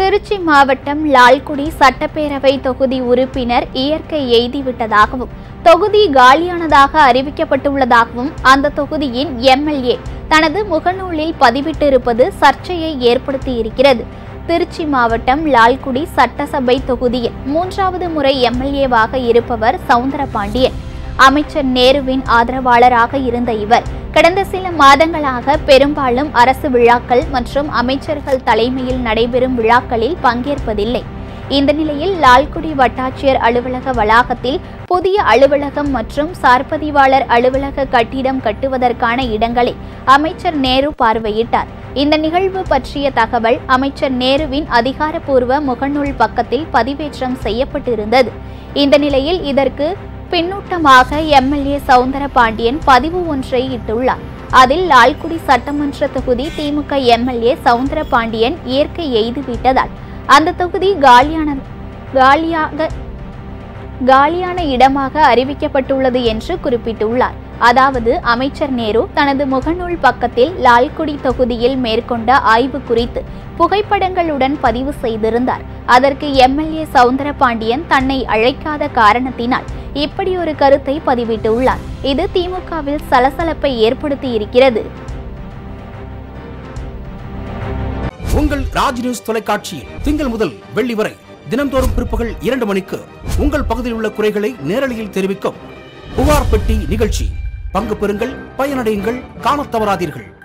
திருச்சி மாவட்டம் லால்குடி சட்டப்பேரவை தொகுதி உறுப்பினர் இயற்கை எய்திவிட்டதாகவும் தொகுதி காலியானதாக அறிவிக்கப்பட்டுள்ளதாகவும் அந்த தொகுதியின் எம்எல்ஏ தனது முகநூலில் பதிவிட்டிருப்பது சர்ச்சையை ஏற்படுத்தியிருக்கிறது திருச்சி மாவட்டம் லால்குடி சட்டசபை தொகுதியில் மூன்றாவது முறை எம்எல்ஏவாக இருப்பவர் சவுந்தரபாண்டியன் அமைச்சர் நேருவின் ஆதரவாளராக இருந்த இவர் கடந்த சில மாதங்களாக பெரும்பாலும் அரசு விழாக்கள் மற்றும் அமைச்சர்கள் தலைமையில் நடைபெறும் விழாக்களில் பங்கேற்பதில்லை இந்த நிலையில் லால்குடி வட்டாட்சியர் அலுவலக வளாகத்தில் புதிய அலுவலகம் மற்றும் சார்பதிவாளர் அலுவலக கட்டிடம் கட்டுவதற்கான இடங்களை அமைச்சர் நேரு பார்வையிட்டார் இந்த நிகழ்வு பற்றிய தகவல் அமைச்சர் நேருவின் அதிகாரப்பூர்வ முகநூல் பக்கத்தில் பதிவேற்றம் செய்யப்பட்டிருந்தது இந்த நிலையில் இதற்கு பின்னூட்டமாக எம்எல்ஏ சவுந்தர பாண்டியன் பதிவு ஒன்றை இட்டுள்ளார் அதில் லால்குடி சட்டமன்ற தொகுதி திமுக எம்எல்ஏ சவுந்தர பாண்டியன் இயற்கை எய்துவிட்டதால் அந்த தொகுதி காலியான காலியாக காலியான இடமாக அறிவிக்கப்பட்டுள்ளது என்று குறிப்பிட்டுள்ளார் அதாவது அமைச்சர் நேரு தனது முகநூல் பக்கத்தில் லால்குடி தொகுதியில் மேற்கொண்ட ஆய்வு குறித்து புகைப்படங்களுடன் பதிவு செய்திருந்தார் அதற்கு எம்எல்ஏ சவுந்தரபாண்டியன் தன்னை அழைக்காத காரணத்தினால் இப்படி ஒரு கருத்தை பதிவிட்டுள்ளார் இது திமுகவில் சலசலப்பை ஏற்படுத்தி இருக்கிறது உங்கள் ராஜ் நியூஸ் தொலைக்காட்சியில் திங்கள் முதல் வெள்ளி வரை தினந்தோறும் பிற்பகல் இரண்டு மணிக்கு உங்கள் பகுதியில் உள்ள குறைகளை நேரலையில் தெரிவிக்கும் புகார் பெட்டி நிகழ்ச்சி பங்கு பெறுங்கள் பயனடையுங்கள் காணத் தவறாதீர்கள்